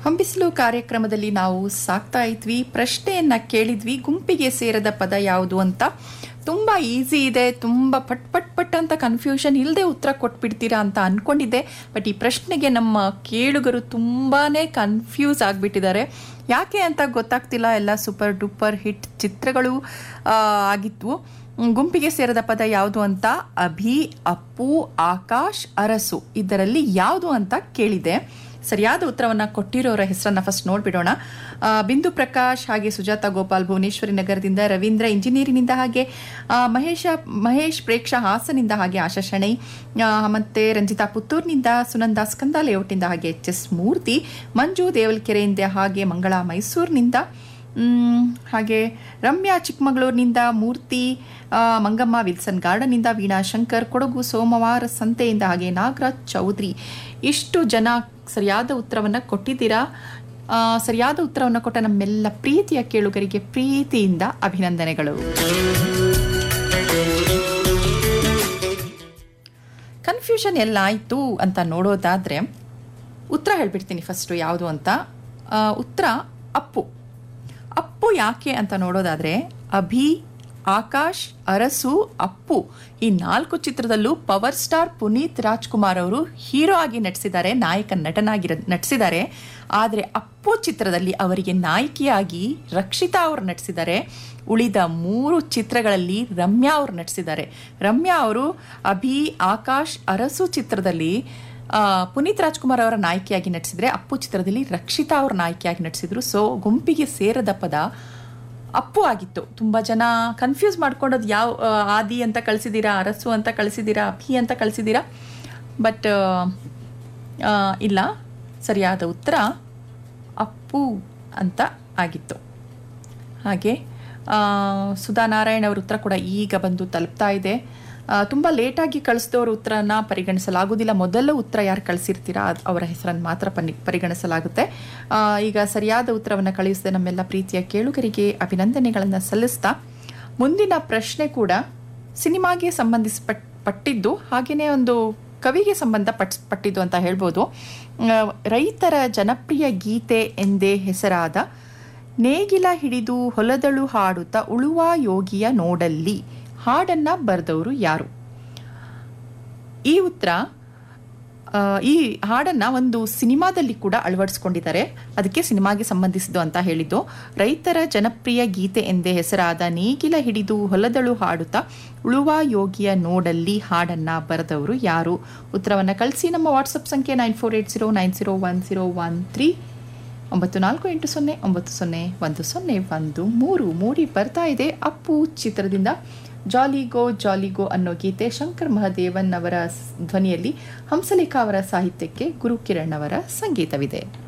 ಹಂಬಿಸಲು ಕಾರ್ಯಕ್ರಮದಲ್ಲಿ ನಾವು ಸಾಕ್ತಾ ಇದ್ವಿ ಪ್ರಶ್ನೆಯನ್ನ ಕೇಳಿದ್ವಿ ಗುಂಪಿಗೆ ಸೇರದ ಪದ ಯಾವುದು ಅಂತ ತುಂಬ ಈಸಿ ಇದೆ ತುಂಬ ಪಟ್ ಪಟ್ ಪಟ್ ಅಂತ ಕನ್ಫ್ಯೂಷನ್ ಇಲ್ಲದೆ ಉತ್ತರ ಕೊಟ್ಬಿಡ್ತೀರಾ ಅಂತ ಅನ್ಕೊಂಡಿದ್ದೆ ಬಟ್ ಈ ಪ್ರಶ್ನೆಗೆ ನಮ್ಮ ಕೇಳುಗರು ತುಂಬಾ ಕನ್ಫ್ಯೂಸ್ ಆಗಿಬಿಟ್ಟಿದ್ದಾರೆ ಯಾಕೆ ಅಂತ ಗೊತ್ತಾಗ್ತಿಲ್ಲ ಎಲ್ಲ ಸೂಪರ್ ಡೂಪರ್ ಹಿಟ್ ಚಿತ್ರಗಳು ಆ, ಆಗಿದ್ವು ಮ್, ಗುಂಪಿಗೆ ಸೇರದ ಪದ ಯಾವುದು ಅಂತ ಅಭಿ ಅಪ್ಪು ಆಕಾಶ್ ಅರಸು ಇದರಲ್ಲಿ ಯಾವುದು ಅಂತ ಕೇಳಿದೆ ಸರಿಯಾದ ಉತ್ತರವನ್ನು ಕೊಟ್ಟಿರೋರ ಹೆಸರನ್ನ ಫಸ್ಟ್ ನೋಡ್ಬಿಡೋಣ ಆ, ಬಿಂದು ಪ್ರಕಾಶ್ ಹಾಗೆ ಸುಜಾತ ಗೋಪಾಲ್ ಭುವನೇಶ್ವರಿ ನಗರದಿಂದ ರವೀಂದ್ರ ಇಂಜಿನಿಯರಿಂಗ್ನಿಂದ ಹಾಗೆ ಆ, ಮಹೇಶ ಮಹೇಶ್ ಪ್ರೇಕ್ಷಾ ಹಾಸನಿಂದ ಹಾಗೆ ಆಶಾ ಶೆಣೈ ಆ, ಮತ್ತೆ ರಂಜಿತಾ ಪುತ್ತೂರಿನಿಂದ ಸುನಂದ ಸ್ಕಂದ ಲೇಔಟಿಂದ ಹಾಗೆ ಎಚ್ ಎಸ್ ಮೂರ್ತಿ ಮಂಜು ದೇವಲ್ಕೆರೆಯಿಂದ ಹಾಗೆ ಮಂಗಳ ಮೈಸೂರಿನಿಂದ ಮ್, ಹಾಗೆ ರಮ್ಯಾ ಚಿಕ್ಕಮಗಳೂರಿನಿಂದ ಮೂರ್ತಿ ಆ, ಮಂಗಮ್ಮ ವಿಲ್ಸನ್ ಗಾರ್ಡನ್ನಿಂದ ವೀಣಾ ಶಂಕರ್ ಕೊಡಗು ಸೋಮವಾರ ಸಂತೆಯಿಂದ ಹಾಗೆ ನಾಗರಾಜ್ ಚೌಧರಿ ಇಷ್ಟು ಜನ ಸರಿಯಾದ ಉತ್ತರವನ್ನು ಕೊಟ್ಟಿದ್ದೀರಾ ಆ, ಸರಿಯಾದ ಉತ್ತರವನ್ನು ಕೊಟ್ಟ ನಮ್ಮೆಲ್ಲ ಪ್ರೀತಿಯ ಕೇಳುಗರಿಗೆ ಪ್ರೀತಿಯಿಂದ ಅಭಿನಂದನೆಗಳು ಕನ್ಫ್ಯೂಷನ್ ಎಲ್ಲ ಆಯಿತು ಅಂತ ನೋಡೋದಾದರೆ ಉತ್ತರ ಹೇಳ್ಬಿಡ್ತೀನಿ ಫಸ್ಟು ಯಾವುದು ಅಂತ ಆ, ಉತ್ತರ ಅಪ್ಪು ಅಪ್ಪು ಯಾಕೆ ಅಂತ ನೋಡೋದಾದರೆ ಅಭಿ ಆಕಾಶ್ ಅರಸು ಅಪ್ಪು ಈ ನಾಲ್ಕು ಚಿತ್ರದಲ್ಲೂ ಪವರ್ ಸ್ಟಾರ್ ಪುನೀತ್ ರಾಜ್ಕುಮಾರ್ ಅವರು ಹೀರೋ ಆಗಿ ನಟಿಸಿದ್ದಾರೆ ನಾಯಕ ನಟನಾಗಿ ನಟಿಸಿದ್ದಾರೆ ಆದರೆ ಅಪ್ಪು ಚಿತ್ರದಲ್ಲಿ ಅವರಿಗೆ ನಾಯಕಿಯಾಗಿ ರಕ್ಷಿತಾ ಅವರು ನಟಿಸಿದ್ದಾರೆ ಉಳಿದ ಮೂರು ಚಿತ್ರಗಳಲ್ಲಿ ರಮ್ಯಾ ಅವರು ನಟಿಸಿದ್ದಾರೆ ರಮ್ಯಾ ಅವರು ಅಭಿ ಆಕಾಶ್ ಅರಸು ಚಿತ್ರದಲ್ಲಿ ಆ, ಪುನೀತ್ ರಾಜ್ಕುಮಾರ್ ಅವರ ನಾಯಕಿಯಾಗಿ ನಟಿಸಿದ್ರೆ ಅಪ್ಪು ಚಿತ್ರದಲ್ಲಿ ರಕ್ಷಿತಾ ಅವರ ನಾಯಕಿಯಾಗಿ ನಟಿಸಿದ್ರು ಸೊ ಗುಂಪಿಗೆ ಸೇರದ ಪದ ಅಪ್ಪು ಆಗಿತ್ತು ತುಂಬ ಜನ ಕನ್ಫ್ಯೂಸ್ ಮಾಡ್ಕೊಂಡೋದು ಯಾವ ಆ, ಆದಿ ಅಂತ ಕಳಿಸಿದ್ದೀರಾ ಅರಸು ಅಂತ ಕಳಿಸಿದ್ದೀರಾ ಅಭಿ ಅಂತ ಕಳಿಸಿದ್ದೀರಾ ಬಟ್ ಇಲ್ಲ ಸರಿಯಾದ ಉತ್ತರ ಅಪ್ಪು ಅಂತ ಆಗಿತ್ತು ಹಾಗೆ ಆ, ಸುಧಾ ನಾರಾಯಣ್ ಅವರ ಉತ್ತರ ಕೂಡ ಈಗ ಬಂದು ತಲುಪ್ತಾ ಇದೆ ತುಂಬ ಲೇಟಾಗಿ ಕಳಿಸಿದವ್ರ ಉತ್ತರನ ಪರಿಗಣಿಸಲಾಗುವುದಿಲ್ಲ ಮೊದಲ ಉತ್ತರ ಯಾರು ಕಳಿಸಿರ್ತೀರಾ ಅದ್- ಅವರ ಹೆಸರನ್ನು ಮಾತ್ರ ಪನಿ ಪರಿಗಣಿಸಲಾಗುತ್ತೆ ಆ, ಈಗ ಸರಿಯಾದ ಉತ್ತರವನ್ನು ಕಳಿಸಿದ ನಮ್ಮೆಲ್ಲ ಪ್ರೀತಿಯ ಕೇಳುಗರಿಗೆ ಅಭಿನಂದನೆಗಳನ್ನು ಸಲ್ಲಿಸ್ತಾ ಮುಂದಿನ ಪ್ರಶ್ನೆ ಕೂಡ ಸಿನಿಮಾಗೆ ಸಂಬಂಧಿಸಪಟ್ ಪಟ್ಟಿದ್ದು ಹಾಗೆಯೇ ಒಂದು ಕವಿಗೆ ಸಂಬಂಧ ಪಟ್ ಪಟ್ಟಿದ್ದು ಅಂತ ಹೇಳ್ಬೋದು ಆ, ರೈತರ ಜನಪ್ರಿಯ ಗೀತೆ ಎಂದೇ ಹೆಸರಾದ ನೇಗಿಲ ಹಿಡಿದು ಹೊಲದಳು ಹಾಡುತ್ತಾ ಉಳುವ ಯೋಗಿಯ ನೋಡಲ್ಲಿ ಹಾಡನ್ನ ಬರೆದವರು ಯಾರು ಈ ಉತ್ತರ ಆ, ಈ ಹಾಡನ್ನ ಒಂದು ಸಿನಿಮಾದಲ್ಲಿ ಕೂಡ ಅಳವಡಿಸ್ಕೊಂಡಿದ್ದಾರೆ ಅದಕ್ಕೆ ಸಿನಿಮಾಗೆ ಸಂಬಂಧಿಸಿದ್ದು ಅಂತ ಹೇಳಿದ್ದು ರೈತರ ಜನಪ್ರಿಯ ಗೀತೆ ಎಂದೇ ಹೆಸರಾದ ನೇಗಿಲ ಹಿಡಿದು ಹೊಲದಳು ಹಾಡುತ್ತಾ ಉಳುವ ಯೋಗಿಯ ನೋಡಲ್ಲಿ ಹಾಡನ್ನ ಬರೆದವರು ಯಾರು ಉತ್ತರವನ್ನು ಕಳಿಸಿ ನಮ್ಮ ವಾಟ್ಸಪ್ ಸಂಖ್ಯೆ nine four eight zero nine zero one zero one three ಒಂಬತ್ತು ನಾಲ್ಕು ಎಂಟು ಸೊನ್ನೆ ಒಂಬತ್ತು ಸೊನ್ನೆ ಒಂದು ಸೊನ್ನೆ ಒಂದು ಮೂರು ಮೂಡಿ ಬರ್ತಾ ಇದೆ ಅಪ್ಪು ಚಿತ್ರದಿಂದ ಜಾಲಿಗೋ ಜಾಲಿಗೋ ಅನ್ನೋ ಗೀತೆ ಶಂಕರ್ ಮಹದೇವನ್ ಅವರ ಸ್- ಧ್ವನಿಯಲ್ಲಿ ಹಂಸಲೇಖ ಅವರ ಸಾಹಿತ್ಯಕ್ಕೆ ಗುರು ಕಿರಣ್ ಅವರ ಸಂಗೀತವಿದೆ